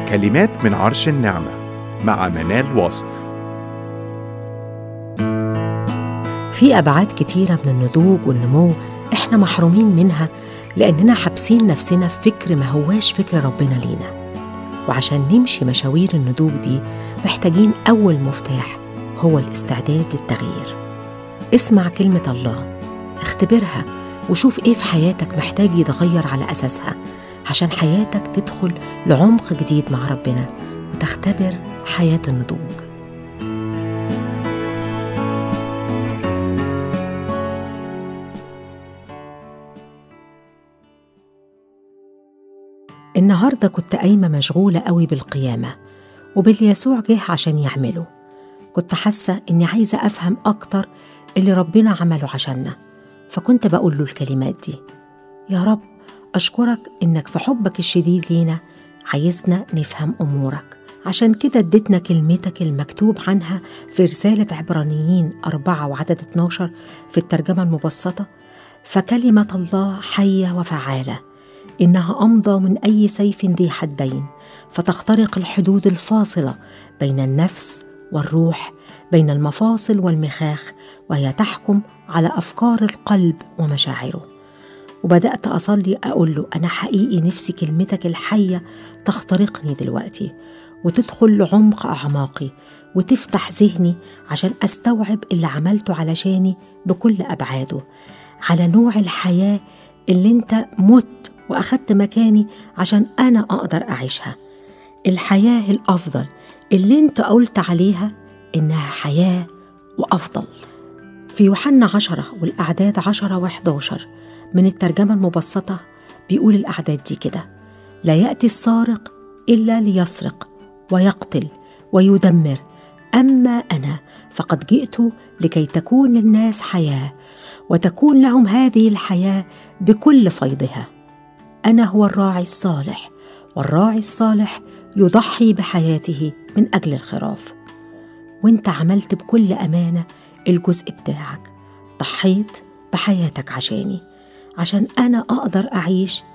كلمات من عرش النعمة مع منال واصف في أبعاد كتيرة من النضوج والنمو إحنا محرومين منها لأننا حابسين نفسنا في فكر ما هواش فكر ربنا لينا وعشان نمشي مشاوير النضوج دي محتاجين أول مفتاح هو الاستعداد للتغيير اسمع كلمة الله اختبرها وشوف ايه في حياتك محتاج يتغير على أساسها عشان حياتك تدخل لعمق جديد مع ربنا وتختبر حياة النضوج النهارده كنت قايمه مشغوله قوي بالقيامه وباللي يسوع جه عشان يعمله كنت حاسه اني عايزه افهم اكتر اللي ربنا عمله عشاننا فكنت بقول له الكلمات دي يا رب اشكرك انك في حبك الشديد لينا عايزنا نفهم امورك عشان كده اديتنا كلمتك المكتوب عنها في رسالة عبرانيين أربعة وعدد 12 في الترجمة المبسطة فكلمة الله حية وفعالة إنها أمضى من أي سيف ذي حدين فتخترق الحدود الفاصلة بين النفس والروح بين المفاصل والمخاخ وهي تحكم على أفكار القلب ومشاعره وبدأت أصلي أقول له أنا حقيقي نفسي كلمتك الحية تخترقني دلوقتي وتدخل لعمق أعماقي وتفتح ذهني عشان أستوعب اللي عملته علشاني بكل أبعاده على نوع الحياة اللي أنت مت وأخدت مكاني عشان أنا أقدر أعيشها الحياة الأفضل اللي أنت قلت عليها إنها حياة وأفضل في يوحنا عشرة والأعداد عشرة وحداشر من الترجمة المبسطة بيقول الأعداد دي كده لا يأتي السارق إلا ليسرق ويقتل ويدمر أما أنا فقد جئت لكي تكون للناس حياة وتكون لهم هذه الحياة بكل فيضها انا هو الراعي الصالح والراعي الصالح يضحي بحياته من اجل الخراف وانت عملت بكل امانه الجزء بتاعك ضحيت بحياتك عشاني عشان انا اقدر اعيش